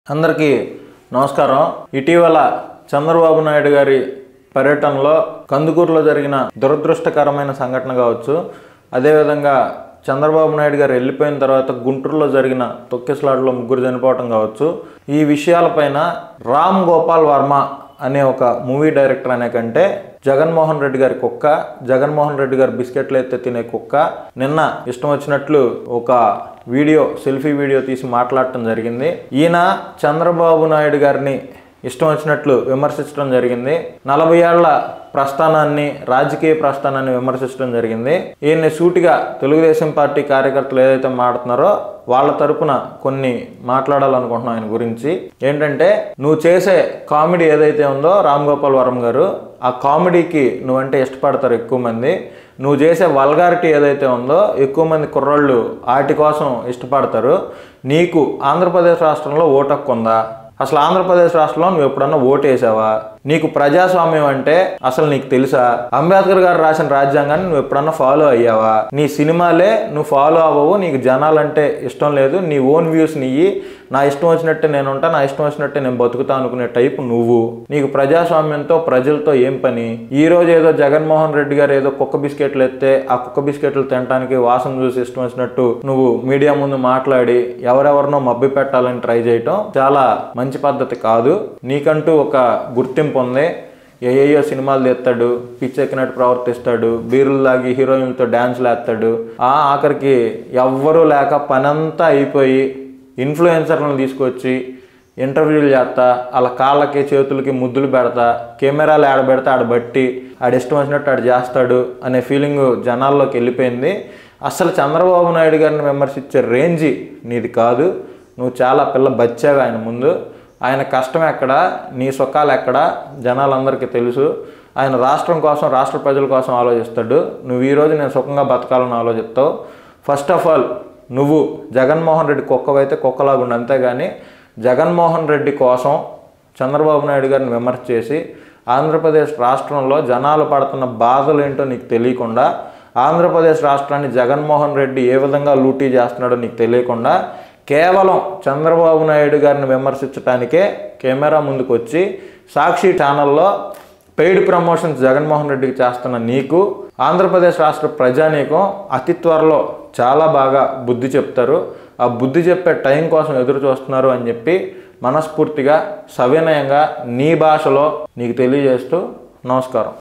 అందరికీ నమస్కారం ఇటీవల చంద్రబాబు నాయుడు గారి పర్యటనలో కందుకూరులో జరిగిన దురదృష్టకరమైన సంఘటన కావచ్చు అదేవిధంగా చంద్రబాబు నాయుడు గారు వెళ్ళిపోయిన తర్వాత గుంటూరులో జరిగిన తొక్కిసలాటలో ముగ్గురు చనిపోవటం కావచ్చు ఈ విషయాలపైన రామ్ గోపాల్ వర్మ అనే ఒక మూవీ డైరెక్టర్ అనే కంటే జగన్మోహన్ రెడ్డి గారి కుక్క జగన్మోహన్ రెడ్డి గారి బిస్కెట్లు ఎత్తే తినే కుక్క నిన్న ఇష్టం వచ్చినట్లు ఒక వీడియో సెల్ఫీ వీడియో తీసి మాట్లాడటం జరిగింది ఈయన చంద్రబాబు నాయుడు గారిని ఇష్టం వచ్చినట్లు విమర్శించడం జరిగింది నలభై ఏళ్ల ప్రస్థానాన్ని రాజకీయ ప్రస్థానాన్ని విమర్శించడం జరిగింది ఈయన్ని సూటిగా తెలుగుదేశం పార్టీ కార్యకర్తలు ఏదైతే మాట్లాడుతున్నారో వాళ్ళ తరపున కొన్ని మాట్లాడాలనుకుంటున్నాం ఆయన గురించి ఏంటంటే నువ్వు చేసే కామెడీ ఏదైతే ఉందో రామ్ గోపాల్ వరం గారు ఆ కామెడీకి నువ్వంటే ఇష్టపడతారు ఎక్కువ మంది నువ్వు చేసే వల్గారిటీ ఏదైతే ఉందో ఎక్కువ మంది కుర్రోళ్ళు వాటి కోసం ఇష్టపడతారు నీకు ఆంధ్రప్రదేశ్ రాష్ట్రంలో ఓటు హక్కు ఉందా అసలు ఆంధ్రప్రదేశ్ రాష్ట్రంలో నువ్వు ఎప్పుడన్నా ఓటు వేసావా నీకు ప్రజాస్వామ్యం అంటే అసలు నీకు తెలుసా అంబేద్కర్ గారు రాసిన రాజ్యాంగాన్ని నువ్వు ఎప్పుడన్నా ఫాలో అయ్యావా నీ సినిమాలే నువ్వు ఫాలో అవ్వవు నీకు జనాలంటే ఇష్టం లేదు నీ ఓన్ వ్యూస్ నీయి నా ఇష్టం వచ్చినట్టే నేను ఉంటా నా ఇష్టం వచ్చినట్టే నేను బతుకుతా అనుకునే టైపు నువ్వు నీకు ప్రజాస్వామ్యంతో ప్రజలతో ఏం పని ఈ రోజు ఏదో జగన్మోహన్ రెడ్డి గారు ఏదో కుక్క బిస్కెట్లు ఎత్తే ఆ కుక్క బిస్కెట్లు తినడానికి వాసన చూసి ఇష్టం వచ్చినట్టు నువ్వు మీడియా ముందు మాట్లాడి ఎవరెవరినో మబ్బి పెట్టాలని ట్రై చేయటం చాలా మంచి పద్ధతి కాదు నీకంటూ ఒక గుర్తింపు ఉంది ఏయేయో సినిమాలు తీస్తాడు పిచ్చెక్కినట్టు ప్రవర్తిస్తాడు బీరులు లాగి హీరోయిన్లతో డ్యాన్స్లు వేస్తాడు ఆ ఆఖరికి ఎవ్వరూ లేక పనంతా అయిపోయి ఇన్ఫ్లుయెన్సర్లను తీసుకొచ్చి ఇంటర్వ్యూలు చేస్తా వాళ్ళ కాళ్ళకి చేతులకి ముద్దులు పెడతా కెమెరాలు ఆడ పెడతా ఆడ బట్టి ఆడ ఇష్టం వచ్చినట్టు ఆడు చేస్తాడు అనే ఫీలింగ్ జనాల్లోకి వెళ్ళిపోయింది అసలు చంద్రబాబు నాయుడు గారిని విమర్శించే రేంజి నీది కాదు నువ్వు చాలా పిల్ల బచ్చావు ఆయన ముందు ఆయన కష్టం ఎక్కడ నీ సుఖాలు ఎక్కడ జనాలందరికీ తెలుసు ఆయన రాష్ట్రం కోసం రాష్ట్ర ప్రజల కోసం ఆలోచిస్తాడు నువ్వు ఈరోజు నేను సుఖంగా బతకాలని ఆలోచిస్తావు ఫస్ట్ ఆఫ్ ఆల్ నువ్వు జగన్మోహన్ రెడ్డి కుక్కవైతే కుక్కలాగుండు అంతేగాని జగన్మోహన్ రెడ్డి కోసం చంద్రబాబు నాయుడు గారిని విమర్శ చేసి ఆంధ్రప్రదేశ్ రాష్ట్రంలో జనాలు పడుతున్న బాధలు ఏంటో నీకు తెలియకుండా ఆంధ్రప్రదేశ్ రాష్ట్రాన్ని జగన్మోహన్ రెడ్డి ఏ విధంగా లూటీ చేస్తున్నాడో నీకు తెలియకుండా కేవలం చంద్రబాబు నాయుడు గారిని విమర్శించడానికే కెమెరా ముందుకు వచ్చి సాక్షి ఛానల్లో పెయిడ్ ప్రమోషన్స్ జగన్మోహన్ రెడ్డికి చేస్తున్న నీకు ఆంధ్రప్రదేశ్ రాష్ట్ర ప్రజానీకం అతి త్వరలో చాలా బాగా బుద్ధి చెప్తారు ఆ బుద్ధి చెప్పే టైం కోసం ఎదురు చూస్తున్నారు అని చెప్పి మనస్ఫూర్తిగా సవినయంగా నీ భాషలో నీకు తెలియజేస్తూ నమస్కారం